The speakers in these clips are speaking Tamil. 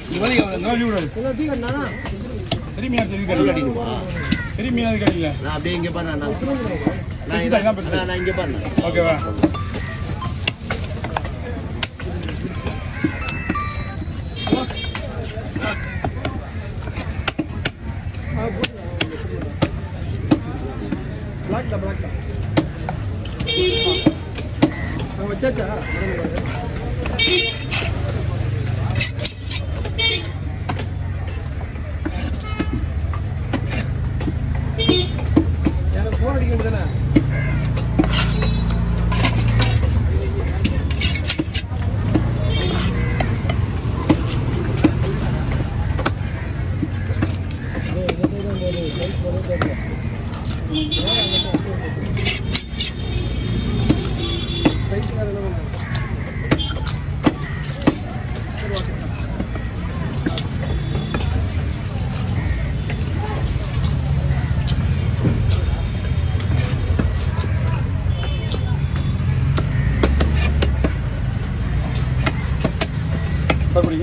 இந்த மாதிரி இந்த மாதிரி விடாது சரி மீனா சரி கட்டி சரி மீனா கட்டில நான் அப்படியே இங்க பாரு நான் பெருசு தான், இதான் பெருசு. நான் நான் இங்க பாரு ஓகேவா மறுபடியும்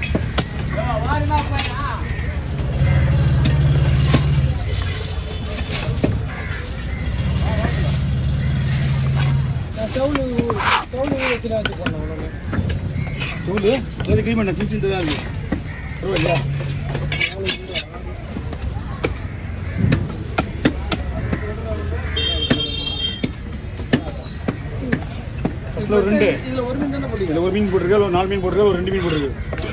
தூள் அது க்ளீன் பண்ண சின்ன சின்னதாக இருக்கு பரவாயில்லையா ஃபஸ்ட்டில் ஒரு ரெண்டு இதில் ஒரு மீன் போட்டிருக்கு ஒரு நாலு மீன் போட்டிருக்கு ஒரு ரெண்டு மீன் போட்டிருக்கு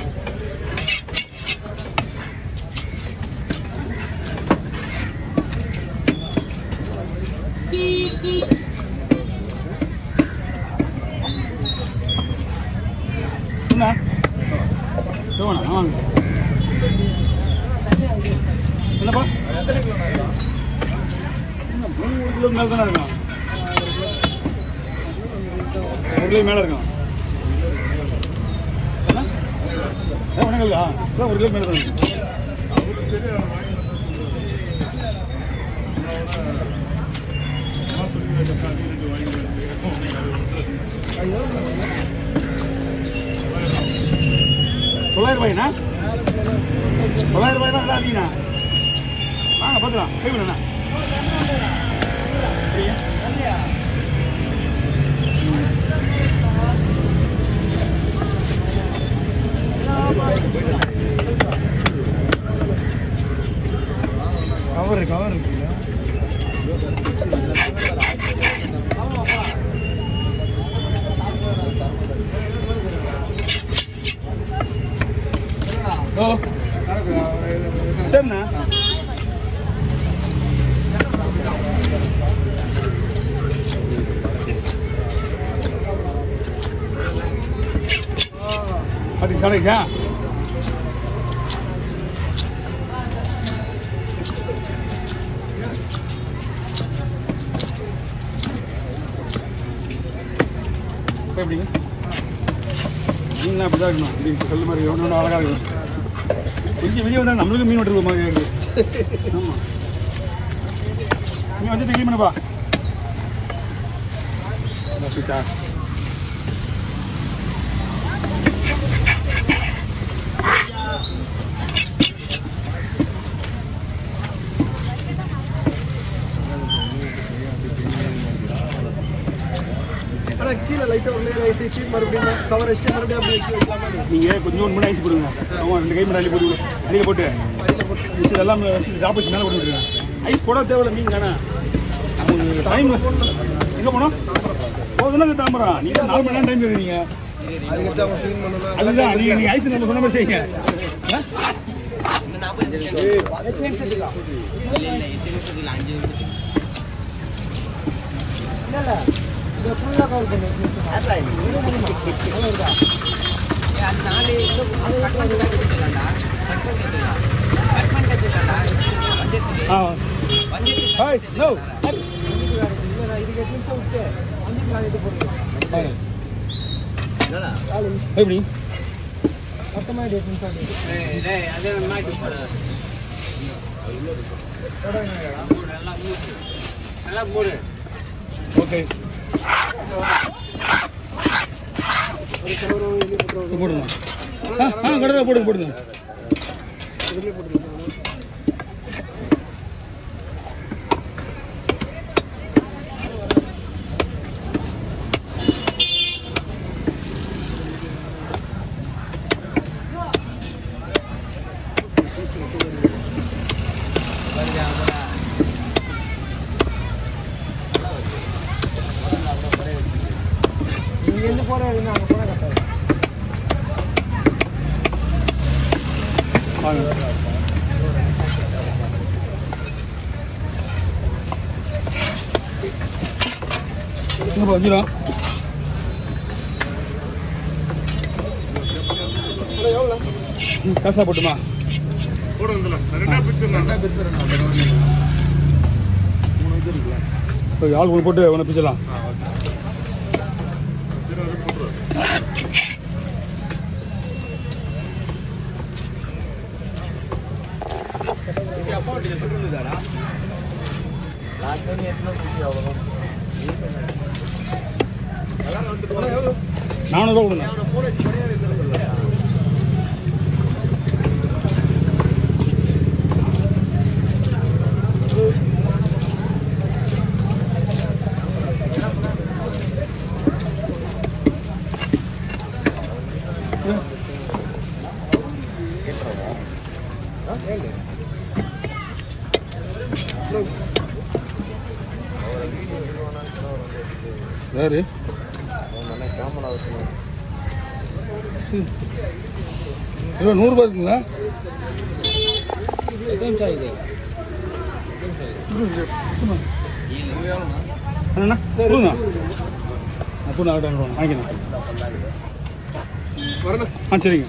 என்ன சோனா வாங்க என்னப்பா என்ன, மூணு கிலோ மேலே தானே இருக்கான் ஒரு கிலோ மேலே இருக்கான் என்ன ஏ வணக்கம் ஆ இதான் ஒரு கிலோ மேலே தான் இருக்கு தொள்ளாயிரம் ரூபாய்ண்ணா தொள்ளாயிரம் ரூபாய் தான் அதிகண்ணா வாங்க பார்த்துக்கலாம் கை விடுண்ணா கவர் கவர் இருக்குல்ல ஓ சரிண்ணா அது சரிக்கா எப்படிங்க மீன்லாம் அப்படி தான் இருக்கணும் இப்படி கல் மாதிரி ஒன்று ஒன்று அழகாக இருக்கும் கொஞ்சம் வெளியே வந்தால் நம்மளுக்கு மீன் வெட்டுறது மாதிரி இருக்கு ஆமாம் நீ வந்து க்ளீன் பண்ணப்பா அப்படிச்சா கீழே லைட்டா ஒரு லேயர் ஐஸ் வச்சு மறுபடியும் கவர் வச்சுட்டு மறுபடியும் அப்படியே வச்சு வைக்கலாமா நீங்கள் கொஞ்சம் ஒரு மணி ஐஸ் போடுங்க ஆமாம் ரெண்டு கை மணி அள்ளி போட்டு அடியில் போட்டு மிச்சம் இதெல்லாம் வச்சு ட்ராப் வச்சு மேலே போட்டு விட்டுருங்க ஐஸ் போட தேவையில்ல மீன் தானே உங்களுக்கு டைம் எங்கே போனோம் போதுன்னா தாம்பரம் நீங்கள் நாலு மணி நேரம் டைம் இருக்குறீங்க அதுக்கு அவன் க்ளீன் பண்ணணும் அதுதான் நீங்கள் நீங்கள் ஐஸ் நம்ம சொன்ன மாதிரி செய்யுங்க ஆ? இதை ஃபுல்லாக கவர் பண்ணி ஆ ஹாய் நோ இதுக்கு எட்டு நிமிஷம் விட்டு அஞ்சு நான் இது போடுறேன் எப்படி மொத்தமாக இது எட்டு நிமிஷம் ஓகே ஒரு கவர் வெளியே போட்டுருவோம் போடுங்க ஆ ஆ கடலை போடுங்க போடுங்க இதுலயே போட்டுக்கலாம் இங்க இருந்து போற வழின்னா அங்க போனா கரெக்டா இருக்கும். வாங்க இங்கப்பா வஞ்சிரம் ம், காசா போட்டுமா இப்போ ஆள் ஒன்று போட்டு ஒன்று பிச்சலாம் நானூறுரூவா கொடுங்க யாரு ஐயோ நூறுரூபா இருக்குங்களா அண்ணா கொடுங்க நான் கூட ஆகிட்டு வாங்கிக்கிறேன் வரணும் ஆ சரிங்க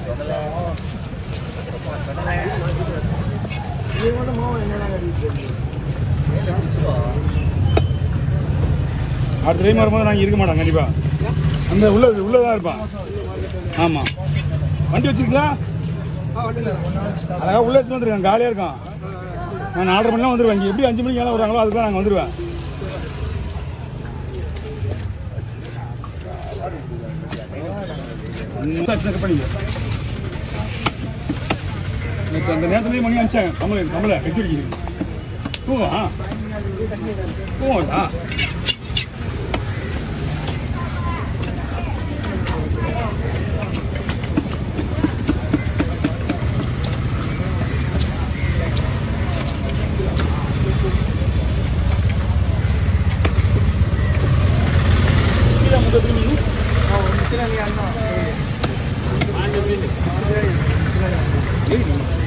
இது மட்டும் மாவு என்னென்ன கட்டிட்டு அடுத்த டைம் வரும்போது நாங்கள் இருக்க மாட்டோம் கண்டிப்பாக அந்த உள்ள உள்ளதான் இருப்பான் ஆமாம் வண்டி வச்சிருக்கீங்களா ஆ வண்டியில் அழகாக உள்ள எடுத்து வந்துருக்கேன் காலியாக இருக்கான் நான் ஆர்டர் பண்ணலாம் வந்துடுவேன் இங்கே எப்படி அஞ்சு மணிக்கு மேலே வராங்களோ அதுக்கு நாங்கள் வந்துடுவேன் செக் பண்ணிங்க நேற்று அந்த நேரத்துலேயே மணி அனுப்பிச்சாங்க கமலை கமலை கட்டி அடிக்கிறீங்க தூங்கா தூங்கா ஆ மிஷின் அங்கே அண்ணா ஏய்